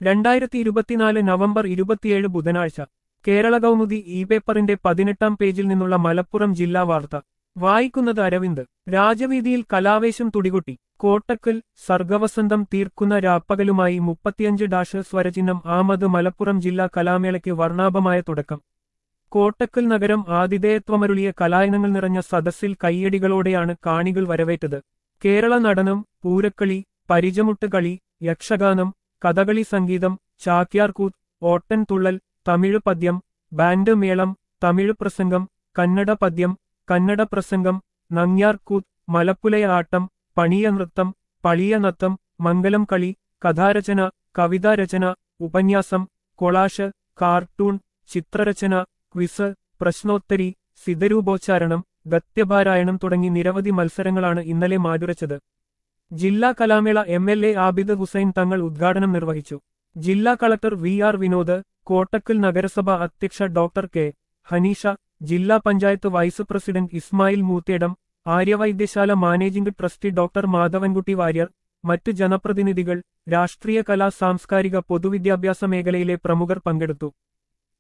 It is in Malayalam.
രണ്ടായിരത്തി ഇരുപത്തിനാല് നവംബർ ഇരുപത്തിയേഴ് ബുധനാഴ്ച കേരള കൗമുദി ഇ പേപ്പറിന്റെ പതിനെട്ടാം പേജിൽ നിന്നുള്ള മലപ്പുറം ജില്ലാ വാർത്ത വായിക്കുന്നത് അരവിന്ദ് രാജവീതിയിൽ കലാവേശം തുടികൊട്ടി കോട്ടക്കൽ സർഗവസന്തം തീർക്കുന്ന രാപ്പകലുമായി മുപ്പത്തിയഞ്ച് ഡാഷ് സ്വരചിഹ്നം ആമത് മലപ്പുറം ജില്ലാ കലാമേളയ്ക്ക് വർണ്ണാഭമായ തുടക്കം കോട്ടക്കൽ നഗരം ആതിഥേയത്വമരുളിയ കലായനങ്ങൾ നിറഞ്ഞ സദസ്സിൽ കയ്യടികളോടെയാണ് കാണികൾ വരവേറ്റത് കേരള നടനം പൂരക്കളി പരിചമുട്ട് കളി യക്ഷഗാനം കഥകളി സംഗീതം ചാക്യാർകൂത്ത് ഓട്ടൻ തുള്ളൽ തമിഴ് പദ്യം ബാൻഡ് മേളം തമിഴ് പ്രസംഗം കന്നഡ പദ്യം കന്നഡ പ്രസംഗം നങ്ങ്യാർകൂത്ത് മലപ്പുലയ ആട്ടം പണിയ നൃത്തം പളിയ നത്തം മംഗലം കളി കഥാരചന കവിതാരചന ഉപന്യാസം കൊളാഷ് കാർട്ടൂൺ ചിത്രരചന ക്വിസ് പ്രശ്നോത്തരി സിതരൂപോച്ചാരണം ഗത്യപാരായണം തുടങ്ങി നിരവധി മത്സരങ്ങളാണ് ഇന്നലെ മാറ്റുരച്ചത് ജില്ലാ കലാമേള M L A Abid Hussain Thangal ഉദ്ഘാടനം നിർവഹിച്ചു ജില്ലാ collector V R Vinod Kottakkal നഗരസഭ അധ്യക്ഷ ഡോക്ടർ കെ ഹനീഷ ജില്ലാ panchayat vice president Ismail Moothedam Aryavaidyasala managing trustee doctor Madhavankutty Warrier മറ്റ് ജനപ്രതിനിധികൾ രാഷ്ട്രീയ കലാ സാംസ്കാരിക പൊതുവിദ്യാഭ്യാസ മേഖലയിലെ പ്രമുഖർ പങ്കെടുത്തു